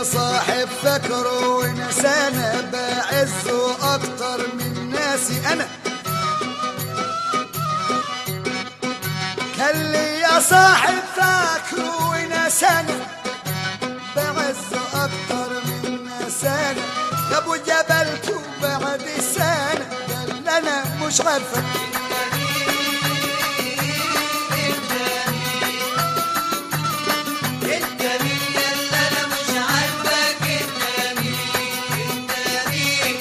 صاحب فكره ونسانا بعزه اكتر من ناسي انا كان لي يا صاحب فكره ونسانا بعزه اكتر من نسانا يا ابو جبلته بعد سنه قال انا مش عارفك انت مين اللي انا مش عارفك انت مين انت مين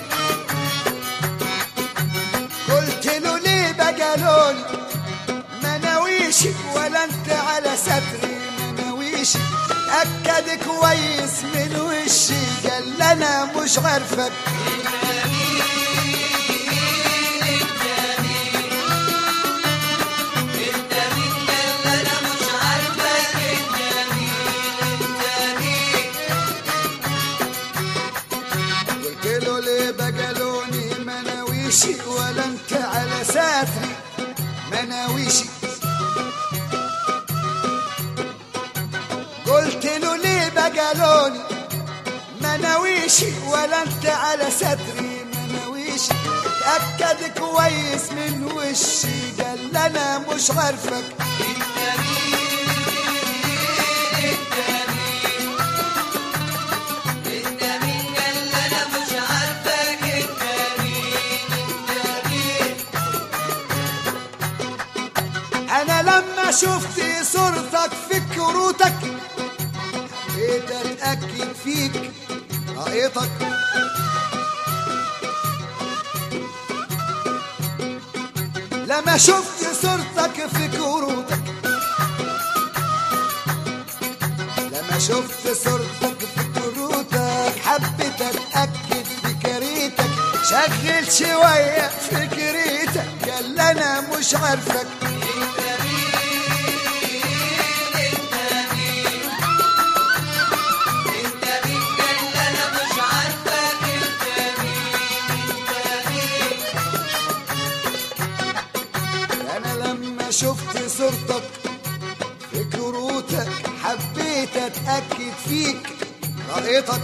قلت له ليه بقالوني مناويشي ولا انت على ستري مناويشي اكد كويس من وشي قال انا مش عارفك انت مين اللي انا مش عارفك انت مين انت مين قلت له ليه بقالوني مناويشي ولا انت على ستري مناويشي قلت له ليه بقالوني مناويشي ولا انت على ستري مناويشي اتأكد كويس من وشي قال انا مش عارفك انت مين اللي انا مش عارفك انت مين انت مين انا لما شفت صورتك في كروتك بقيت اتاكد فيك رأيتك لما شفت صورتك في كروتك لما شفت صورتك في كروتك حبيت اتاكد في كريتك شغل شويه فكريتك قال انا مش عارفك انت مين اللي انا مش عارفك انت مين انت مين انا لما شفت صورتك في كروتك حبيت اتاكد فيك رأيتك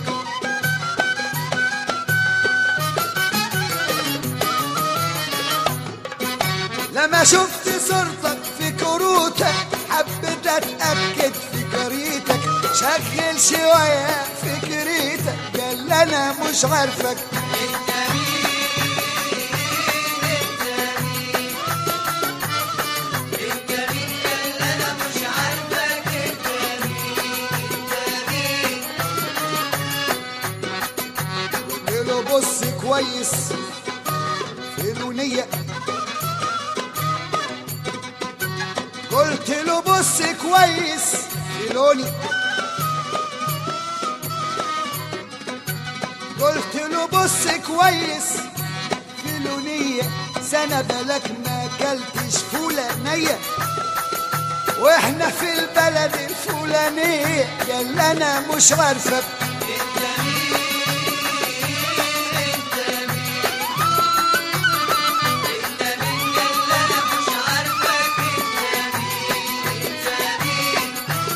لما شفت صورتك في كروتك حبيت اتاكد في كريتك شغل شويه فكريتك قال انا مش عارفك انت مين اللي انا مش عارفك انت مين انت مين قلت له بص كويس في لونية قلت له بص كويس في لوني قلت له بص كويس في لونية سنة بالك ما اكلتش فلانية واحنا في البلد الفلانية قال انا مش عارفك انت مين اللي انا مش عارفك انت مين انت مين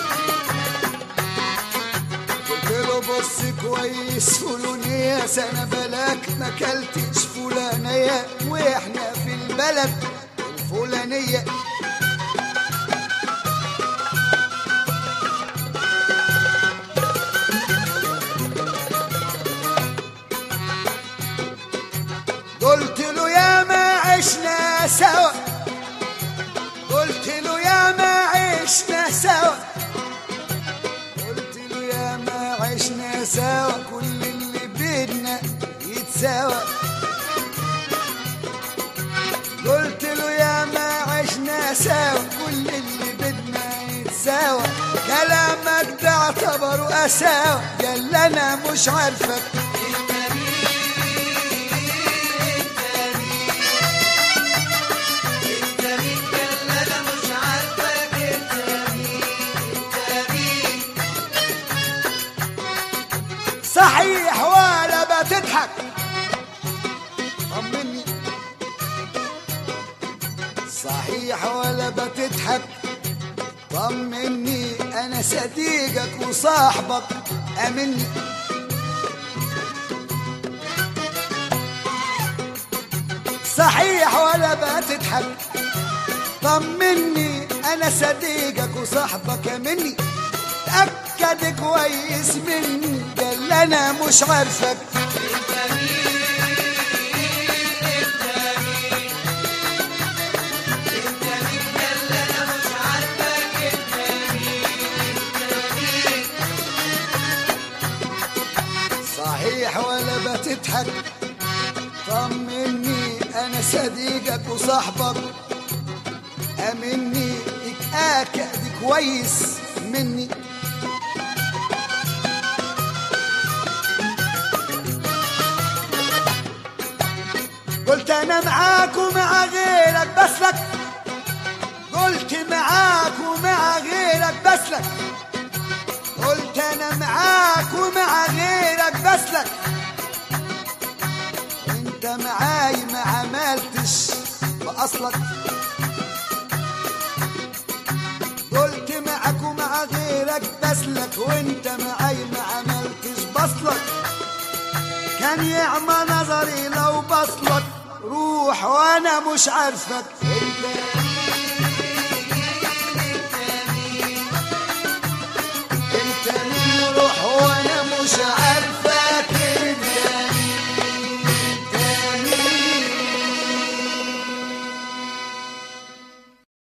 قلت له بص كويس فلانية سنة بلاك ما كلتش فلانية واحنا في البلد الفلانية قلت له يا ما عشنا سوا قلت له يا ما عشنا سوا قلت له يا ما عشنا سوا كل اللي بينا يتساوى قلت له يا ما عشنا سوا كل اللي بدنا يتساوى كلامك ده اعتبره اساوى قال انا مش عارفك انت مين اللي انا مش عارفك انت مين انت مين صحيح ولا بتضحك طمني صحيح ولا بتضحك طمني انا صديقك وصاحبك امني صحيح ولا بتضحك طمني انا صديقك وصاحبك مني تأكد كويس مني قال انا مش عارفك صحيح ولا بتضحك طمني انا صديقك وصاحبك امني اتاكد كويس مني قلت انا معاك ومع غيرك بسلك قلت معاك ومع غيرك بسلك قلت انا معاك ومع غيرك بسلك انت معاي ما عملتش باصلك قلت معاك ومع غيرك بسلك وانت معاي ما عملتش بصلك كان يعمى نظري لو بصلك روح وانا مش عارفك انت